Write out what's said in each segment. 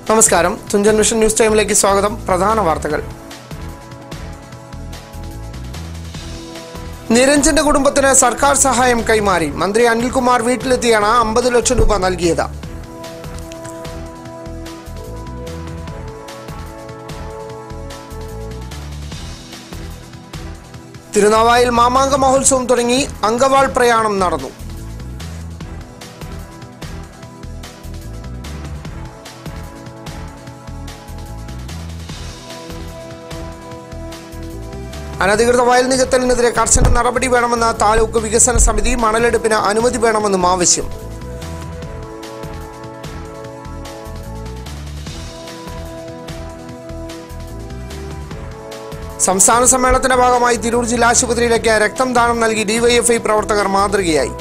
നമസ്കാരം Thunchan vision news ടൈമിലേക്ക് സ്വാഗതം പ്രധാന വാർത്തകൾ നിരഞ്ജന്റെ കുടുംബത്തിന് സർക്കാർ സഹായം കൈമാറി മന്ത്രി അനിൽകുമാർ വീട്ടിലെത്തിയാണ് അമ്പത് ലക്ഷം രൂപ നൽകിയത് തിരുനാവായിൽ മാമാങ്ക മഹോത്സവം തുടങ്ങി അങ്കവാൾ പ്രയാണം നടന്നു അനധികൃത വയൽ നികത്തലിനെതിരെ കർശന നടപടി വേണമെന്ന താലൂക്ക് വികസന സമിതി മണലെടുപ്പിന് അനുമതി വേണമെന്നും ആവശ്യം സംസ്ഥാന സമ്മേളനത്തിന്റെ ഭാഗമായി തിരൂർ ജില്ലാ ആശുപത്രിയിലേക്ക് രക്തം ദാനം നൽകി ഡിവൈഎഫ്ഐ പ്രവർത്തകർ മാതൃകയായി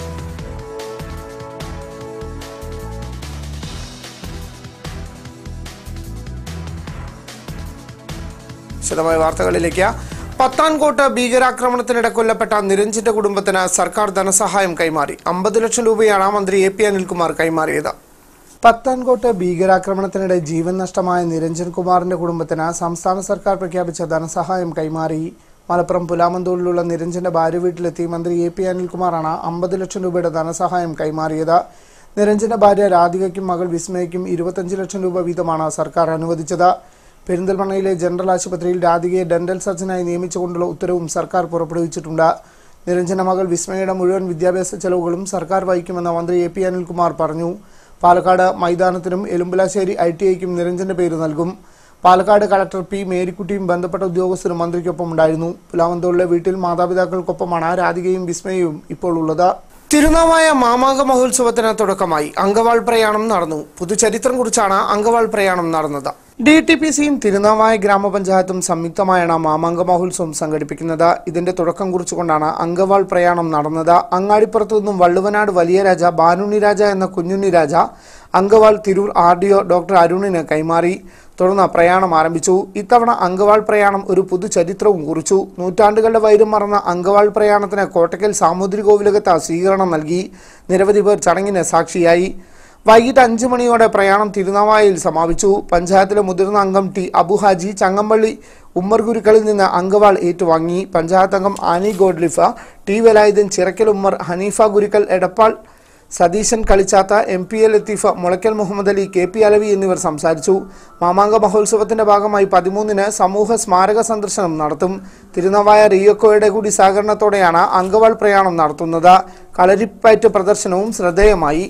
വിശദമായ വാർത്തകളിലേക്ക് പത്താൻകോട്ട് ഭീകരാക്രമണത്തിനിടെ കൊല്ലപ്പെട്ട നിരഞ്ജിന്റെ കുടുംബത്തിന് സർക്കാർ ധനസഹായം കൈമാറി അമ്പത് ലക്ഷം രൂപയാണ് മന്ത്രി എ പി അനിൽകുമാർ കൈമാറിയത് പത്താൻകോട്ട് ഭീകരാക്രമണത്തിനിടെ ജീവൻ നഷ്ടമായ നിരഞ്ജൻ കുമാറിന്റെ കുടുംബത്തിന് സംസ്ഥാന സർക്കാർ പ്രഖ്യാപിച്ച ധനസഹായം കൈമാറി മലപ്പുറം പുലാമന്തോളിലുള്ള നിരഞ്ജന്റെ ഭാര്യ വീട്ടിലെത്തി മന്ത്രി എ പി അനിൽകുമാറാണ് അമ്പത് ലക്ഷം രൂപയുടെ ധനസഹായം കൈമാറിയത് നിരഞ്ജന്റെ ഭാര്യ രാധികയ്ക്കും മകൾ വിസ്മയയ്ക്കും ഇരുപത്തഞ്ച് ലക്ഷം രൂപ വീതമാണ് സർക്കാർ അനുവദിച്ചത് പെരിന്തൽമണ്ണയിലെ ജനറൽ ആശുപത്രിയിൽ രാധികയെ ഡെന്റൽ സർജനായി നിയമിച്ചുകൊണ്ടുള്ള ഉത്തരവും സർക്കാർ പുറപ്പെടുവിച്ചിട്ടുണ്ട് നിരഞ്ജന മകൾ വിസ്മയുടെ മുഴുവൻ വിദ്യാഭ്യാസ ചെലവുകളും സർക്കാർ വഹിക്കുമെന്ന് മന്ത്രി എ പി അനിൽകുമാർ പറഞ്ഞു പാലക്കാട് മൈതാനത്തിനും എലുമ്പലാശ്ശേരി ഐ ടി ഐക്കും നിരഞ്ജന്റെ പേര് നൽകും പാലക്കാട് കളക്ടർ പി മേരിക്കുട്ടിയും ബന്ധപ്പെട്ട ഉദ്യോഗസ്ഥരും മന്ത്രിക്കൊപ്പം ഉണ്ടായിരുന്നു പുലാവന്തോളിലെ വീട്ടിൽ മാതാപിതാക്കൾക്കൊപ്പമാണ് രാധികയും വിസ്മയവും ഇപ്പോൾ ഉള്ളത് തിരുനാവായ മാമാങ്ക മഹോത്സവത്തിന് തുടക്കമായി അങ്കവാൾ പ്രയാണം നടന്നു പുതുചരിത്രം കുറിച്ചാണ് അങ്കവാൾ പ്രയാണം നടന്നത് ഡി ടി പി സിയും തിരുനാവായ ഗ്രാമപഞ്ചായത്തും സംയുക്തമായാണ് മാമാങ്ക മഹോത്സവം സംഘടിപ്പിക്കുന്നത് ഇതിന്റെ തുടക്കം കുറിച്ചുകൊണ്ടാണ് അങ്കവാൾ പ്രയാണം നടന്നത് അങ്ങാടിപ്പുറത്തു നിന്നും വള്ളുവനാട് വലിയ രാജ ബാനുണ്ണി രാജ എന്ന കുഞ്ഞുണ്ണി രാജ അങ്കവാൾ Tirur R D O doctor അരുണിന് കൈമാറി തുടർന്ന് പ്രയാണം ആരംഭിച്ചു ഇത്തവണ അങ്കവാൾ പ്രയാണം ഒരു പുതുചരിത്രവും കുറിച്ചു നൂറ്റാണ്ടുകളുടെ വൈരം മറന്ന അങ്കവാൾ പ്രയാണത്തിന് കോട്ടക്കൽ സാമൂതിരികോവിലകത്ത് സ്വീകരണം നൽകി നിരവധി പേർ ചടങ്ങിന് സാക്ഷിയായി വൈകിട്ട് അഞ്ചു മണിയോടെ പ്രയാണം തിരുനാവായയിൽ സമാപിച്ചു പഞ്ചായത്തിലെ മുതിർന്ന അംഗം ടി അബുഹാജി ചങ്ങമ്പള്ളി ഉമ്മർ ഗുരുക്കളിൽ നിന്ന് അങ്കവാൾ ഏറ്റുവാങ്ങി പഞ്ചായത്ത് അംഗം Annie Godlifa T Velayudhan Chirakkal Ummer Haneefa Gurukkal Edappal Satheesan Kalichatha M P L Latheefa Mulakkal Muhammad Ali K P Alavi എന്നിവർ സംസാരിച്ചു മാമാങ്ക മഹോത്സവത്തിന്റെ ഭാഗമായി പതിമൂന്നിന് സമൂഹ സ്മാരക സന്ദർശനം നടത്തും തിരുനവായ റിയോക്കോയുടെ കൂടി സഹകരണത്തോടെയാണ് അങ്കവാൾ പ്രയാണം നടത്തുന്നത് കളരിപ്പയറ്റ് പ്രദർശനവും ശ്രദ്ധേയമായി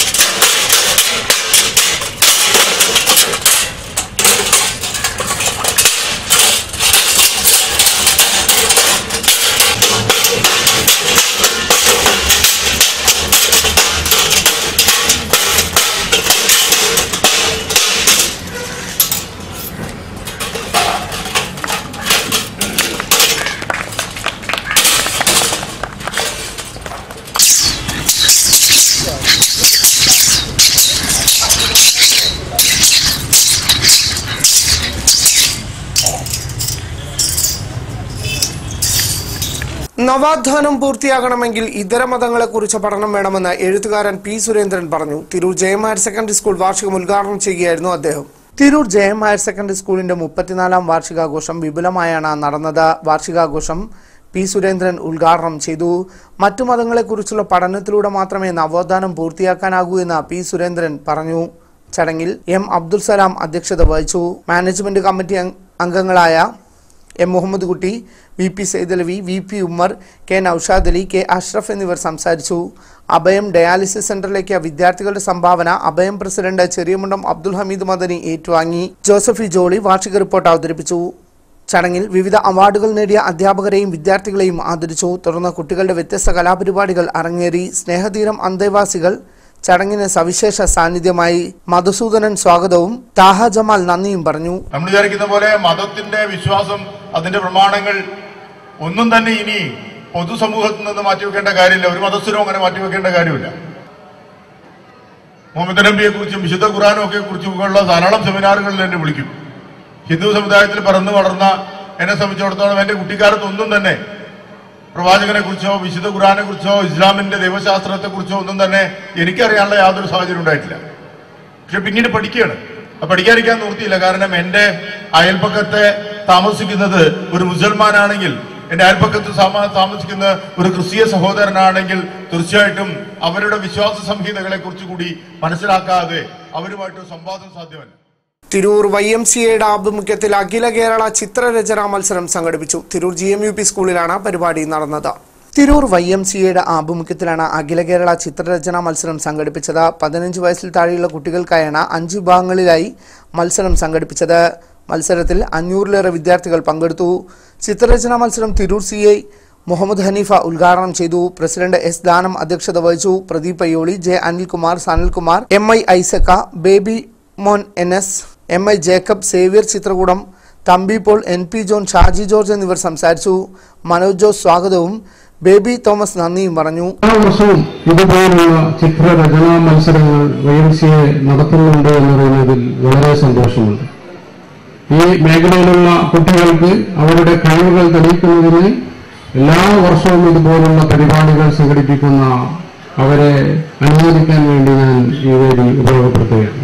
നവോത്ഥാനം പൂർത്തിയാകണമെങ്കിൽ ഇതര മതങ്ങളെക്കുറിച്ച് പഠനം വേണമെന്ന് എഴുത്തുകാരൻ പി സുരേന്ദ്രൻ പറഞ്ഞു തിരൂർ ജയം ഹയർ സെക്കൻഡറി സ്കൂൾ വാർഷികം ഉദ്ഘാടനം ചെയ്യുകയായിരുന്നു അദ്ദേഹം തിരൂർ ജയം ഹയർ സെക്കൻഡറി സ്കൂളിന്റെ മുപ്പത്തിനാലാം വാർഷികാഘോഷം വിപുലമായാണ് നടന്നത് വാർഷികാഘോഷം പി സുരേന്ദ്രൻ ഉദ്ഘാടനം ചെയ്തു മറ്റു മതങ്ങളെക്കുറിച്ചുള്ള പഠനത്തിലൂടെ മാത്രമേ നവോത്ഥാനം പൂർത്തിയാക്കാനാകൂ എന്ന് പി സുരേന്ദ്രൻ പറഞ്ഞു ചടങ്ങിൽ എം അബ്ദുൽ സലാം അധ്യക്ഷത വഹിച്ചു മാനേജ്മെന്റ് കമ്മിറ്റി അംഗ- അംഗങ്ങളായ M Muhammad Kutty V P Saidalavi V P Ummer K Naushad Ali K Ashraf എന്നിവർ സംസാരിച്ചു അഭയം ഡയാലിസിസ് സെന്ററിലേക്ക് വിദ്യാർത്ഥികളുടെ സംഭാവന അഭയം പ്രസിഡന്റ് ചെറിയമുണ്ടം അബ്ദുൽ ഹമീദ് മദനി ഏറ്റുവാങ്ങി ജോസഫി ജോളി വാർഷിക റിപ്പോർട്ട് അവതരിപ്പിച്ചു ചടങ്ങിൽ വിവിധ അവാർഡുകൾ നേടിയ അധ്യാപകരെയും വിദ്യാർത്ഥികളെയും ആദരിച്ചു തുടർന്ന് കുട്ടികളുടെ വ്യത്യസ്ത കലാപരിപാടികൾ അരങ്ങേറി സ്നേഹതീരം അന്തേവാസികൾ ചടങ്ങിന് സവിശേഷ സാന്നിധ്യമായി മധുസൂദനൻ സ്വാഗതവും താഹ ജമാൽ നന്ദിയും പറഞ്ഞു നമ്മൾ വിചാരിക്കുന്ന പോലെ മതത്തിന്റെ വിശ്വാസം അതിന്റെ പ്രമാണങ്ങൾ ഒന്നും തന്നെ ഇനി പൊതുസമൂഹത്തിൽ നിന്ന് മാറ്റിവെക്കേണ്ട കാര്യമില്ല ഒരു മതസ്ഥരും അങ്ങനെ മാറ്റിവെക്കേണ്ട കാര്യമില്ല മുഹമ്മദ് നബിയെ കുറിച്ചും വിശുദ്ധ ഖുറാനും ഒക്കെ കുറിച്ചും ഉള്ള ധാരാളം സെമിനാറുകളിൽ എന്നെ വിളിക്കും ഹിന്ദു സമുദായത്തിൽ പറന്നു വളർന്ന എന്നെ സംബന്ധിച്ചിടത്തോളം എന്റെ കുട്ടിക്കാലത്ത് ഒന്നും തന്നെ പ്രവാചകനെ കുറിച്ചോ വിശുദ്ധ ഖുറാനെ കുറിച്ചോ ഇസ്ലാമിന്റെ ദൈവശാസ്ത്രത്തെ കുറിച്ചോ ഒന്നും തന്നെ എനിക്കറിയാനുള്ള യാതൊരു സാഹചര്യം ഉണ്ടായിട്ടില്ല പക്ഷെ പിന്നീട് പഠിക്കുകയാണ് അത് പഠിക്കാതിരിക്കാൻ നിർത്തിയില്ല കാരണം എന്റെ അയൽപ്പക്കത്തെ താമസിക്കുന്നത് ഒരു മുസൽമാനാണെങ്കിൽ എന്റെ അയൽപ്പക്കത്ത് സാമ- താമസിക്കുന്ന ഒരു ക്രിസ്തീയ സഹോദരനാണെങ്കിൽ തീർച്ചയായിട്ടും അവരുടെ വിശ്വാസ സംഹിതകളെ കുറിച്ച് കൂടി മനസ്സിലാക്കാതെ അവരുമായിട്ട് സംവാദം സാധ്യമല്ല തിരൂർ വൈ എം സി എയുടെ ആഭിമുഖ്യത്തിൽ അഖില കേരള ചിത്രരചനാ മത്സരം സംഘടിപ്പിച്ചു Tirur G M U P സ്കൂളിലാണ് പരിപാടി നടന്നത് തിരൂർ വൈ എം സി എയുടെ ആഭിമുഖ്യത്തിലാണ് അഖില കേരള ചിത്രരചനാ മത്സരം സംഘടിപ്പിച്ചത് പതിനഞ്ച് വയസ്സിൽ താഴെയുള്ള കുട്ടികൾക്കായാണ് അഞ്ച് വിഭാഗങ്ങളിലായി മത്സരം സംഘടിപ്പിച്ചത് മത്സരത്തിൽ അഞ്ഞൂറിലേറെ വിദ്യാർത്ഥികൾ പങ്കെടുത്തു ചിത്രരചനാ മത്സരം തിരൂർ സി ഐ മുഹമ്മദ് ഹനീഫ ഉദ്ഘാടനം ചെയ്തു പ്രസിഡന്റ് എസ് ദാനം അധ്യക്ഷത വഹിച്ചു Pradeep Ayyoli J Anilkumar Sanalkumar M I Isaac Babymon N S M I Jacob Xavier Chithrakoodam Thampi Paul N P John Shaji George എന്നിവർ സംസാരിച്ചു മനോജ് ജോസ് സ്വാഗതവും ബേബി തോമസ് നന്ദിയും പറഞ്ഞു എല്ലാ വർഷവും ഇതുപോലുള്ള ചിത്രരചനാ മത്സരങ്ങൾ വൈ എം സി എ നടത്തുന്നുണ്ട് എന്നറിയുന്നതിൽ വളരെ സന്തോഷമുണ്ട് ഈ മേഖലയിലുള്ള കുട്ടികൾക്ക് അവരുടെ കഴിവുകൾ തെളിയിക്കുന്നതിന് എല്ലാ വർഷവും ഇതുപോലുള്ള പരിപാടികൾ സംഘടിപ്പിക്കുന്ന അവരെ അനുമോദിക്കാൻ വേണ്ടി ഞാൻ ഈ വേദി ഉപയോഗപ്പെടുത്തുകയാണ്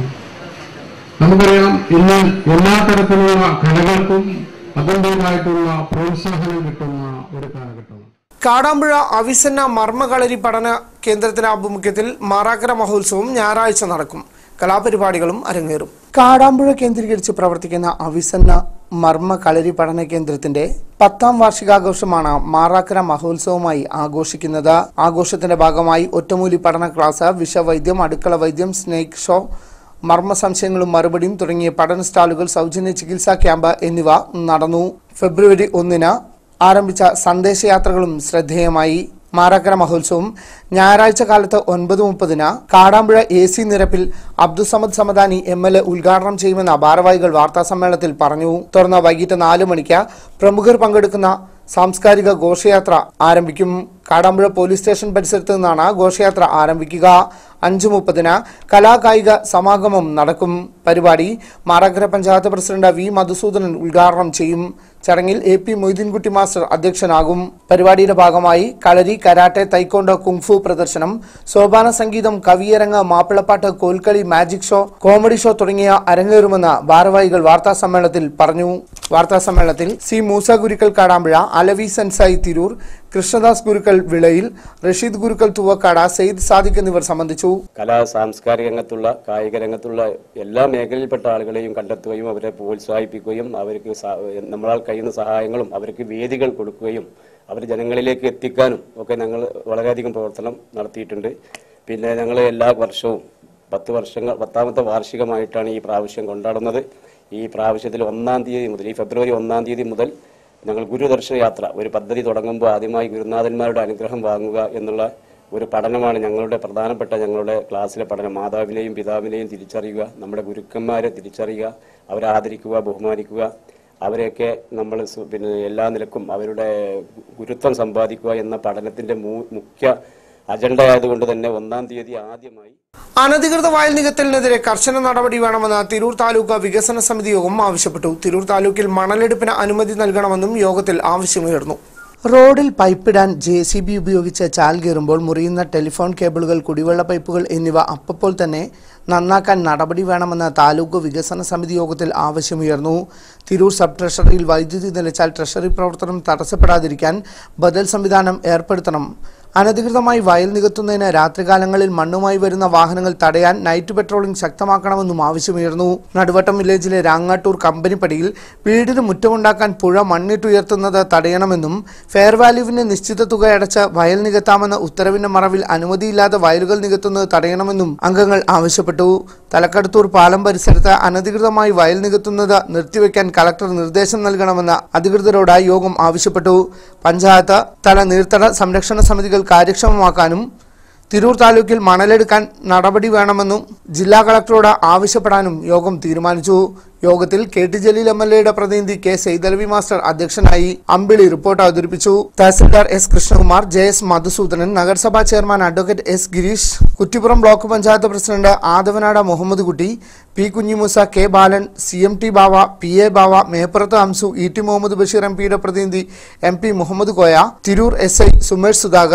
നമുക്കറിയാം ഇന്ന് എല്ലാ തരത്തിലുള്ള കലകൾക്കും അതിൻ്റെതായിട്ടുള്ള പ്രോത്സാഹനം കിട്ടുന്ന ഒരു കാലഘട്ടമാണ് കാടാമ്പുഴ അവിസന്ന മർമ്മകളരി പഠന കേന്ദ്രത്തിന്റെ ആഭിമുഖ്യത്തിൽ മാറാക്കര മഹോത്സവം ഞായറാഴ്ച നടക്കും കലാപരിപാടികളും അരങ്ങേറും കാടാമ്പുഴ കേന്ദ്രീകരിച്ച് പ്രവർത്തിക്കുന്ന അവിസന്ന മർമ്മ കളരി പഠന കേന്ദ്രത്തിന്റെ പത്താം വാർഷികാഘോഷമാണ് മാറാക്കര മഹോത്സവമായി ആഘോഷിക്കുന്നത് ആഘോഷത്തിന്റെ ഭാഗമായി ഒറ്റമൂലി പഠന ക്ലാസ് വിഷവൈദ്യം അടുക്കള വൈദ്യം സ്നേക് ഷോ മർമ്മ സംശയങ്ങളും മറുപടിയും തുടങ്ങിയ പഠന സ്റ്റാളുകൾ സൗജന്യ ചികിത്സാ ക്യാമ്പ് എന്നിവ നടന്നു ഫെബ്രുവരി ഒന്നിന് ആരംഭിച്ച സന്ദേശയാത്രകളും ശ്രദ്ധേയമായി മാറാക്കര മഹോത്സവം ഞായറാഴ്ച കാലത്ത് ഒൻപത് മുപ്പതിന് കാടാമ്പുഴ എ സി നിരപ്പിൽ Abdussamad Samadani M L A ഉദ്ഘാടനം ചെയ്യുമെന്ന് ഭാരവാഹികൾ വാർത്താസമ്മേളനത്തിൽ പറഞ്ഞു തുടർന്ന് വൈകിട്ട് നാല് മണിക്ക് പ്രമുഖർ പങ്കെടുക്കുന്ന സാംസ്കാരിക ഘോഷയാത്ര ആരംഭിക്കും കാടാമ്പുഴ പോലീസ് സ്റ്റേഷൻ പരിസരത്ത് നിന്നാണ് ഘോഷയാത്ര ആരംഭിക്കുക അഞ്ചു മുപ്പതിന് കലാകായിക സമാഗമം നടക്കും പരിപാടി മാറാക്കര പഞ്ചായത്ത് പ്രസിഡന്റ് വി മധുസൂദനൻ ഉദ്ഘാടനം ചെയ്യും ചടങ്ങിൽ എ പി മൊയ്തീൻകുട്ടി മാസ്റ്റർ അധ്യക്ഷനാകും പരിപാടിയുടെ ഭാഗമായി കളരി കരാട്ടെ തൈക്കോണ്ടോ കുങ്ഫു പ്രദർശനം സോപാന സംഗീതം കവിയരങ്ങ് Mappilappattu Kolkali magic show comedy show തുടങ്ങിയ അരങ്ങേറുമെന്ന് ഭാരവാഹികൾ വാർത്താ സമ്മേളനത്തിൽ പറഞ്ഞു വാർത്താ സമ്മേളനത്തിൽ സി മൂസ ഗുരുക്കൾ കാടാമ്പുഴ അലവി സെൻസായി തിരൂർ കൃഷ്ണദാസ് ഗുരുക്കൾ വിളയിൽ റഷീദ് ഗുരുക്കൾ തുവക്കാട സെയ്ദ് സാദിഖ് എന്നിവർ സംബന്ധിച്ചു കലാ സാംസ്കാരിക രംഗത്തുള്ള കായിക രംഗത്തുള്ള എല്ലാ മേഖലയിൽപ്പെട്ട ആളുകളെയും കണ്ടെത്തുകയും അവരെ പ്രോത്സാഹിപ്പിക്കുകയും അവർക്ക് സ- നമ്മളാൽ കഴിയുന്ന സഹായങ്ങളും അവർക്ക് വേദികൾ കൊടുക്കുകയും അവർ ജനങ്ങളിലേക്ക് എത്തിക്കാനും ഒക്കെ ഞങ്ങൾ വളരെയധികം പ്രവർത്തനം നടത്തിയിട്ടുണ്ട് പിന്നെ ഞങ്ങൾ എല്ലാ വർഷവും പത്ത് വർഷങ്ങൾ പത്താമത്തെ വാർഷികമായിട്ടാണ് ഈ പ്രാവശ്യം കൊണ്ടാടുന്നത് ഈ പ്രാവശ്യത്തിൽ ഒന്നാം തീയതി മുതൽ ഈ ഫെബ്രുവരി ഒന്നാം തീയതി മുതൽ ഞങ്ങൾ ഗുരുദർശന യാത്ര ഒരു പദ്ധതി തുടങ്ങുമ്പോൾ ആദ്യമായി ഗുരുനാഥന്മാരുടെ അനുഗ്രഹം വാങ്ങുക എന്നുള്ള ഒരു പഠനമാണ് ഞങ്ങളുടെ പ്രധാനപ്പെട്ട ഞങ്ങളുടെ ക്ലാസ്സിലെ പഠനം മാതാവിനെയും പിതാവിനെയും തിരിച്ചറിയുക നമ്മുടെ ഗുരുക്കന്മാരെ തിരിച്ചറിയുക അവരെ ആദരിക്കുക ബഹുമാനിക്കുക അവരെയൊക്കെ നമ്മൾ സു- പിന്നെ എല്ലാ നിലക്കും അവരുടെ ഗുരുത്വം സമ്പാദിക്കുക എന്ന പഠനത്തിന്റെ മു- മുഖ്യ അജണ്ട ആയതുകൊണ്ട് തന്നെ ഒന്നാം തീയതി ആദ്യമായി അനധികൃത വയൽ നികത്തലിനെതിരെ കർശന നടപടി വേണമെന്ന് തിരൂർ താലൂക്ക് വികസന സമിതി യോഗം ആവശ്യപ്പെട്ടു തിരൂർ താലൂക്കിൽ മണലെടുപ്പിന് അനുമതി നൽകണമെന്നും യോഗത്തിൽ ആവശ്യമുയർന്നു റോഡിൽ പൈപ്പിടാൻ ജെ സി ബി ഉപയോഗിച്ച് ചാൽ കീറുമ്പോൾ മുറിയുന്ന ടെലിഫോൺ കേബിളുകൾ കുടിവെള്ള പൈപ്പുകൾ എന്നിവ അപ്പോൾ തന്നെ നന്നാക്കാൻ നടപടി വേണമെന്ന് താലൂക്ക് വികസന സമിതി യോഗത്തിൽ ആവശ്യമുയർന്നു തിരൂർ സബ് ട്രഷറിയിൽ വൈദ്യുതി നിലച്ചാൽ ട്രഷറി പ്രവർത്തനം തടസ്സപ്പെടാതിരിക്കാൻ ബദൽ സംവിധാനം ഏർപ്പെടുത്തണം അനധികൃതമായി വയൽ നികത്തുന്നതിന് രാത്രികാലങ്ങളിൽ മണ്ണുമായി വരുന്ന വാഹനങ്ങൾ തടയാൻ നൈറ്റ് പെട്രോളിംഗ് ശക്തമാക്കണമെന്നും ആവശ്യമുയർന്നു നടുവട്ടം വില്ലേജിലെ രാങ്ങാട്ടൂർ കമ്പനിപ്പടിയിൽ വീടിന് മുറ്റമുണ്ടാക്കാൻ പുഴ മണ്ണിട്ടുയർത്തുന്നത് തടയണമെന്നും ഫെയർ വാല്യൂവിന് നിശ്ചിത തുക അടച്ച് വയൽ നികത്താമെന്ന ഉത്തരവിന്റെ മറവിൽ അനുമതിയില്ലാതെ വയലുകൾ നികത്തുന്നത് തടയണമെന്നും അംഗങ്ങൾ ആവശ്യപ്പെട്ടു തലക്കടത്തൂർ പാലം പരിസരത്ത് അനധികൃതമായി വയൽ നികത്തുന്നത് നിർത്തിവെക്കാൻ കളക്ടർ നിർദ്ദേശം നൽകണമെന്ന് അധികൃതരോട് യോഗം ആവശ്യപ്പെട്ടു പഞ്ചായത്ത് തല നീർത്തട സംരക്ഷണ സമിതികൾ കാര്യക്ഷമമാക്കാനും തിരൂർ താലൂക്കിൽ മണലെടുക്കാൻ നടപടി വേണമെന്നും ജില്ലാ കളക്ടറോട് ആവശ്യപ്പെടാനും യോഗം തീരുമാനിച്ചു യോഗത്തിൽ K T Jaleel M L എയുടെ പ്രതിനിധി കെ സെയ്തലവി മാസ്റ്റർ അധ്യക്ഷനായി അമ്പിളി റിപ്പോർട്ട് അവതരിപ്പിച്ചു tahsildar S Krishnakumar J S Madhusoodanan നഗരസഭാ chairman advocate S Girish Kuttippuram block panchayat president Athavanad Muhammad Kutty P Kunhimoosa K Balan C M T Bava P A Bava Meppurath Amsu E T Muhammad Basheer M പിയുടെ പ്രതിനിധി M P Muhammad Koya Tirur S I Sumesh Sudhakar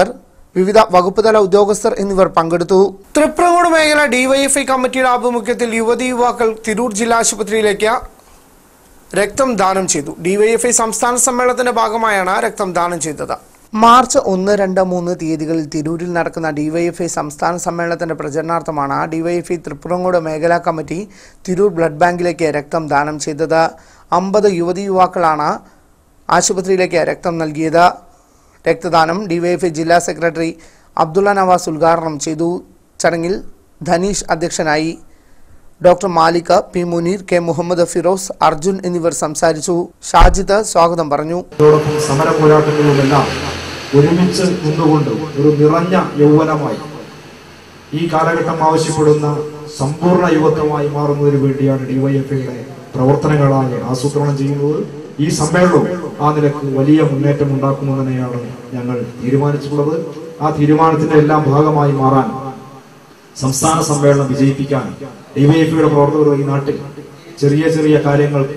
വിവിധ വകുപ്പ് തല ഉദ്യോഗസ്ഥർ എന്നിവർ പങ്കെടുത്തു തൃപ്രങ്ങോട് മേഖല ഡിവൈഎഫ്ഐ കമ്മിറ്റിയുടെ ആഭിമുഖ്യത്തിൽ യുവതി യുവാക്കൾ തിരൂർ ജില്ലാ ആശുപത്രിയിലേക്ക് രക്തം ദാനം ചെയ്തു ഡിവൈഎഫ്ഐ സംസ്ഥാന സമ്മേളനത്തിന്റെ ഭാഗമായാണ് രക്തം ദാനം ചെയ്തത് മാർച്ച് ഒന്ന് രണ്ട് മൂന്ന് തീയതികളിൽ തിരൂരിൽ നടക്കുന്ന ഡിവൈഎഫ്ഐ സംസ്ഥാന സമ്മേളനത്തിന്റെ പ്രചരണാർത്ഥമാണ് ഡിവൈഎഫ്ഐ തൃപ്പുറങ്ങോട് മേഖലാ കമ്മിറ്റി തിരൂർ ബ്ലഡ് ബാങ്കിലേക്ക് രക്തം ദാനം ചെയ്തത് അമ്പത് യുവതി യുവാക്കളാണ് ആശുപത്രിയിലേക്ക് രക്തം നൽകിയത് രക്തദാനം ഡിവൈഎഫ്ഐ ജില്ലാ സെക്രട്ടറി അബ്ദുള്ള നവാസ് ഉദ്ഘാടനം ചെയ്തു ചടങ്ങിൽ ധനീഷ് അധ്യക്ഷനായി doctor Malika P Muneer K Muhammad Firoz Arjun എന്നിവർ സംസാരിച്ചു ഷാജിദ് സ്വാഗതം പറഞ്ഞു അതോടൊപ്പം സമര പോരാട്ടങ്ങളുമെല്ലാം ഒരുമിച്ച് നിന്നുകൊണ്ട് ഒരു നിറഞ്ഞ യൗവനമായി ഈ കാലഘട്ടം ആവശ്യപ്പെടുന്ന സമ്പൂർണ്ണ യുവത്വമായി മാറുന്നതിന് വേണ്ടിയാണ് ഡിവൈഎഫ്ഐയുടെ പ്രവർത്തനങ്ങളായി ആസൂത്രണം ചെയ്യുന്നത് ഈ സമ്മേളനവും ആ നിലക്ക് വലിയ മുന്നേറ്റം ഉണ്ടാക്കുമെന്ന് തന്നെയാണ് ഞങ്ങൾ തീരുമാനിച്ചിട്ടുള്ളത് ആ തീരുമാനത്തിന്റെ എല്ലാം ഭാഗമായി മാറാൻ സംസ്ഥാന സമ്മേളനം വിജയിപ്പിക്കാൻ ഡിവൈഎഫ്ഐയുടെ പ്രവർത്തകർ ഈ നാട്ടിൽ ചെറിയ ചെറിയ കാര്യങ്ങൾക്ക്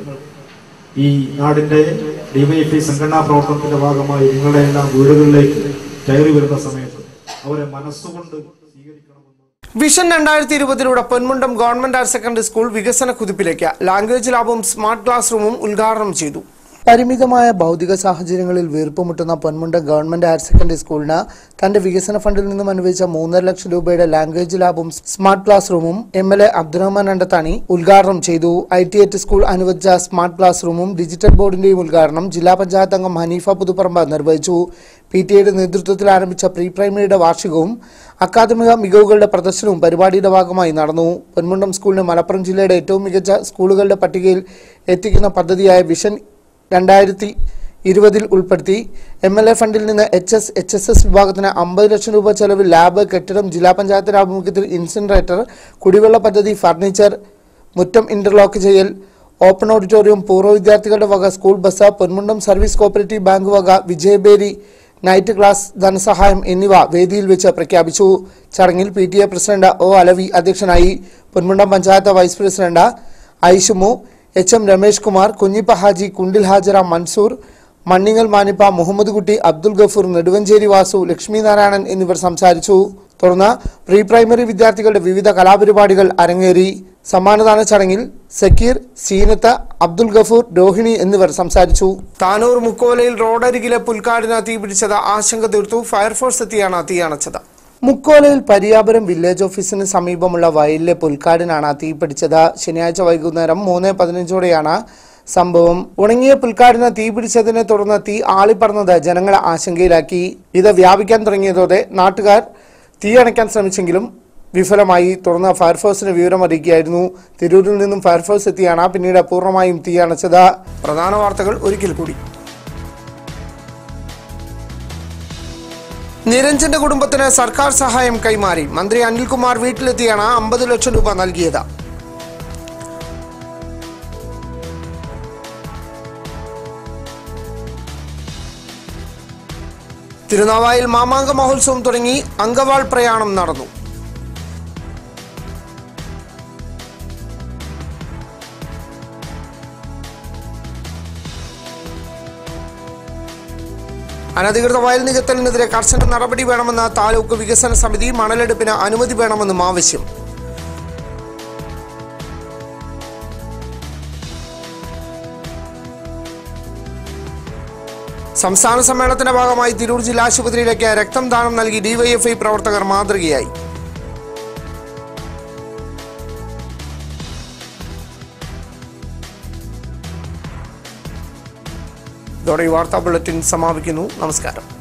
ഈ നാടിന്റെ ഡിവൈഎഫ്ഐ സംഘടനാ പ്രവർത്തനത്തിന്റെ ഭാഗമായി നിങ്ങളുടെ എല്ലാം വീടുകളിലേക്ക് കയറി വരുന്ന സമയത്ത് അവരെ മനസ്സുകൊണ്ട് സ്വീകരിക്കണമെന്ന് വിഷൻ രണ്ടായിരത്തി ഇരുപതിലൂടെ Ponmundam government higher secondary school വികസന കുതിപ്പിലേക്ക് ലാംഗ്വേജ് ലാബും സ്മാർട്ട് ക്ലാസ് റൂമും ഉദ്ഘാടനം ചെയ്തു പരിമിതമായ ഭൗതിക സാഹചര്യങ്ങളിൽ വീർപ്പുമുട്ടുന്ന പൊന്മുണ്ടം ഗവൺമെന്റ് ഹയർ സെക്കൻഡറി സ്കൂളിന് തന്റെ വികസന ഫണ്ടിൽ നിന്നും അനുവദിച്ച മൂന്നര ലക്ഷം രൂപയുടെ ലാംഗ്വേജ് ലാബും സ്മാർട്ട് ക്ലാസ് റൂമും M L A Abdurahman Andathani ഉദ്ഘാടനം ചെയ്തു ഐ ടി എറ്റ് സ്കൂൾ അനുവദിച്ച സ്മാർട്ട് ക്ലാസ് റൂമും ഡിജിറ്റൽ ബോർഡിന്റെയും ഉദ്ഘാടനം ജില്ലാ പഞ്ചായത്ത് അംഗം ഹനീഫ പുതുപ്പറമ്പ് നിർവഹിച്ചു പി ടി എയുടെ നേതൃത്വത്തിൽ ആരംഭിച്ച പ്രീ പ്രൈമറിയുടെ വാർഷികവും അക്കാദമിക മികവുകളുടെ പ്രദർശനവും പരിപാടിയുടെ ഭാഗമായി നടന്നു പൊന്മുണ്ടം സ്കൂളിന് മലപ്പുറം ജില്ലയുടെ ഏറ്റവും മികച്ച സ്കൂളുകളുടെ പട്ടികയിൽ എത്തിക്കുന്ന പദ്ധതിയായ വിഷൻ രണ്ടായിരത്തി ഇരുപതിൽ ഉൾപ്പെടുത്തി എം എൽ എ ഫണ്ടിൽ നിന്ന് H S H S S വിഭാഗത്തിന് അമ്പത് ലക്ഷം രൂപ ചെലവിൽ ലാബ് കെട്ടിടം ജില്ലാ പഞ്ചായത്തിന്റെ ആഭിമുഖ്യത്തിൽ ഇൻസിനറേറ്റർ കുടിവെള്ള പദ്ധതി ഫർണിച്ചർ മുറ്റം ഇന്റർലോക്ക് ചെയ്യൽ ഓപ്പൺ ഓഡിറ്റോറിയം പൂർവ്വ വിദ്യാർത്ഥികളുടെ വക school bus Ponmundam service cooperative bank വക വിജയബേരി നൈറ്റ് ക്ലാസ് ധനസഹായം എന്നിവ വേദിയിൽ വെച്ച് പ്രഖ്യാപിച്ചു ചടങ്ങിൽ P T A president O Alavi അധ്യക്ഷനായി Ponmundam panchayat vice president Aishumu H M Ramesh Kumar Kunhippa Haji Kundil Hajara Mansoor Manningal Manippa Muhammad Kutty Abdul Gafoor Neduvancheri Vasu Lakshmi Narayanan എന്നിവർ സംസാരിച്ചു തുടർന്ന് പ്രീ പ്രൈമറി വിദ്യാർത്ഥികളുടെ വിവിധ കലാപരിപാടികൾ അരങ്ങേറി സമ്മാനദാന ചടങ്ങിൽ സക്കീർ സീനത്ത് അബ്ദുൽ ഗഫൂർ രോഹിണി എന്നിവർ സംസാരിച്ചു താനൂർ മുക്കോലയിൽ റോഡരികിലെ പുൽക്കാടിന് തീപിടിച്ചത് ആശങ്ക തീർത്തു ഫയർഫോഴ്സ് എത്തിയാണ് തീയണച്ചത് മുക്കോലയിൽ പരിയാപുരം വില്ലേജ് ഓഫീസിന് സമീപമുള്ള വയലിലെ പുൽക്കാടിനാണ് തീപിടിച്ചത് ശനിയാഴ്ച വൈകുന്നേരം മൂന്ന് പതിനഞ്ചോടെയാണ് സംഭവം ഉണങ്ങിയ പുൽക്കാടിന് തീപിടിച്ചതിനെ തുടർന്ന് തീ ആളിപ്പറന്നത് ജനങ്ങളെ ആശങ്കയിലാക്കി ഇത് വ്യാപിക്കാൻ തുടങ്ങിയതോടെ നാട്ടുകാർ തീ അണയ്ക്കാൻ ശ്രമിച്ചെങ്കിലും വിഫലമായി തുടർന്ന് ഫയർഫോഴ്സിന് വിവരം അറിയിക്കുകയായിരുന്നു തിരൂരിൽ നിന്നും ഫയർഫോഴ്സ് എത്തിയാണ് പിന്നീട് പൂർണ്ണമായും തീ അണച്ചത് പ്രധാന വാർത്തകൾ ഒരിക്കൽ കൂടി നിരഞ്ജന്റെ കുടുംബത്തിന് സർക്കാർ സഹായം കൈമാറി മന്ത്രി അനിൽകുമാർ വീട്ടിലെത്തിയാണ് അമ്പത് ലക്ഷം രൂപ നൽകിയത് തിരുനാവായിൽ മാമാങ്ക മഹോത്സവം തുടങ്ങി അങ്കവാൾ പ്രയാണം നടന്നു അനധികൃത വയൽ നികത്തലിനെതിരെ കർശന നടപടി വേണമെന്ന താലൂക്ക് വികസന സമിതി മണലെടുപ്പിന് അനുമതി വേണമെന്നും ആവശ്യം സംസ്ഥാന സമ്മേളനത്തിന്റെ ഭാഗമായി തിരൂർ ജില്ലാ ആശുപത്രിയിലേക്ക് രക്തം ദാനം നൽകി ഡിവൈഎഫ്ഐ പ്രവർത്തകർ മാതൃകയായി ഇതോടെ ഈ വാർത്താ ബുള്ളറ്റിൻ സമാപിക്കുന്നു നമസ്കാരം